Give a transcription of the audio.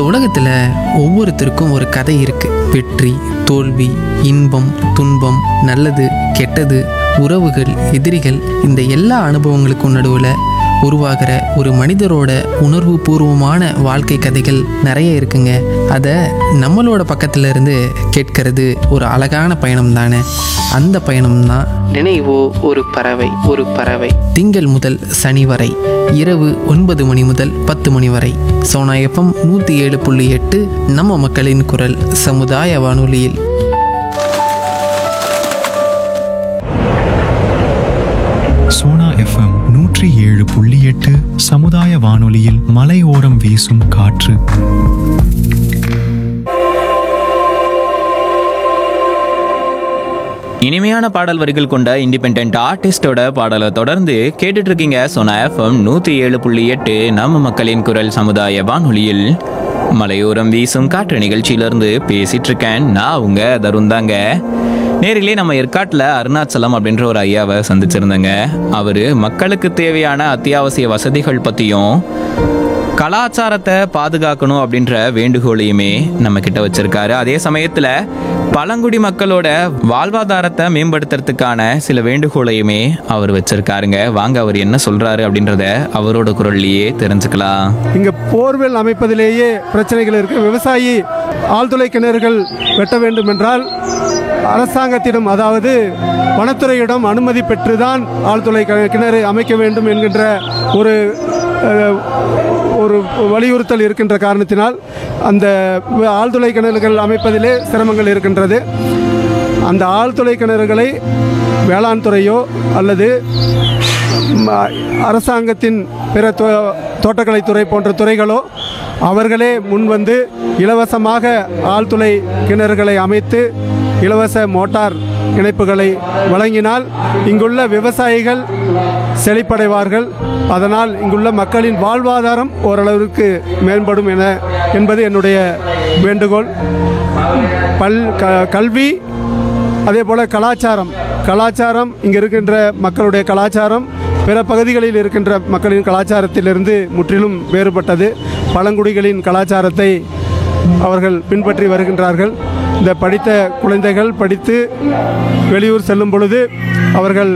உலகத்தில் ஒவ்வொருத்தருக்கும் ஒரு கதை இருக்கு வெற்றி தோல்வி இன்பம் துன்பம் நல்லது கெட்டது உறவுகள் எதிரிகள் இந்த எல்லா அனுபவங்களுக்கும் நடுவில் உருவாகிற ஒரு மனிதரோட உணர்வு பூர்வமான வாழ்க்கை கதைகள் நிறைய இருக்குங்க அதை நம்மளோட பக்கத்துல இருந்து கேட்கறது ஒரு அழகான பயணம் தானே அந்த பயணம் தான் நினைவோ ஒரு பறவை ஒரு பறவை திங்கள் முதல் சனி வரை இரவு ஒன்பது மணி முதல் பத்து மணி வரை சோனா எஃப்எம் நூற்றி ஏழு புள்ளி எட்டு நம்ம மக்களின் குரல் சமுதாய வானொலியில் சோனா எஃப்எம் நூற்றி ஏழு புள்ளி எட்டு சமுதாய வானொலியில் மலையோரம் வீசும் காற்று இனிமையான பாடல் வரிகள் கொண்ட இண்டிபெண்ட் ஆர்டிஸ்டோட பாடலை தொடர்ந்து கேட்டுட்டு இருக்கீங்க சோனா எஃப்எம் நூற்றி ஏழு புள்ளி எட்டு நம்ம மக்களின் குரல் சமுதாய வானொலியில் மலையோரம் வீசும் காற்று நிகழ்ச்சியிலிருந்து பேசிட்டு இருக்கேன் நான் உங்க தருண் தாங்க நேரிலே நம்ம ஏற்காட்டில் அருணாச்சலம் அப்படின்ற ஒரு ஐயாவை சந்திச்சிருந்தேங்க அவர் மக்களுக்கு தேவையான அத்தியாவசிய வசதிகள் பற்றியும் கலாச்சாரத்தை பாதுகாக்கணும் அப்படின்ற வேண்டுகோளையுமே நம்ம கிட்ட வச்சிருக்காரு அதே சமயத்துல பழங்குடி மக்களோட வாழ்வாதாரத்தை மேம்படுத்துறதுக்கான சில வேண்டுகோளையுமே அவர் வச்சிருக்காருங்க வாங்க அவர் என்ன சொல்றாரு அப்படின்றத அவரோட குரல்லையே தெரிஞ்சுக்கலாம் இங்கே போர்வெல் அமைப்பதிலேயே பிரச்சனைகள் இருக்குது விவசாயி ஆழ்துளை கிணறுகள் வெட்ட வேண்டும் என்றால் அரசாங்கத்திடம் அதாவது வனத்துறையிடம் அனுமதி பெற்றுதான் ஆழ்துளை கி- கிணறு அமைக்க வேண்டும் என்கின்ற ஒரு அஹ், ஒரு வலியுறுத்தல் இருக்கின்ற காரணத்தினால் அந்த வ- ஆழ்துளை கிணறுகள் அமைப்பதிலே சிரமங்கள் இருக்கின்றது அந்த ஆழ்துளை கிணறுகளை வேளாண் துறையோ அல்லது ம- அரசாங்கத்தின் பிற தோ- தோட்டக்கலைத்துறை போன்ற துறைகளோ அவர்களே முன்வந்து இலவசமாக ஆழ்துளை கிணறுகளை அமைத்து இலவச மோட்டார் இணைப்புகளை வழங்கினால் இங்குள்ள விவசாயிகள் செழிப்படைவார்கள் அதனால் இங்குள்ள மக்களின் வாழ்வாதாரம் ஓரளவிற்கு மேம்படும் என என்பது என்னுடைய வேண்டுகோள் பல் க கல்வி அதே போல் கலாச்சாரம் கலாச்சாரம் இங்கே இருக்கின்ற மக்களுடைய கலாச்சாரம் பிற பகுதிகளில் இருக்கின்ற மக்களின் கலாச்சாரத்திலிருந்து முற்றிலும் வேறுபட்டது பழங்குடிகளின் கலாச்சாரத்தை அவர்கள் பின்பற்றி வருகின்றார்கள் இந்த படித்த குழந்தைகள் படித்து வெளியூர் செல்லும் பொழுது அவர்கள்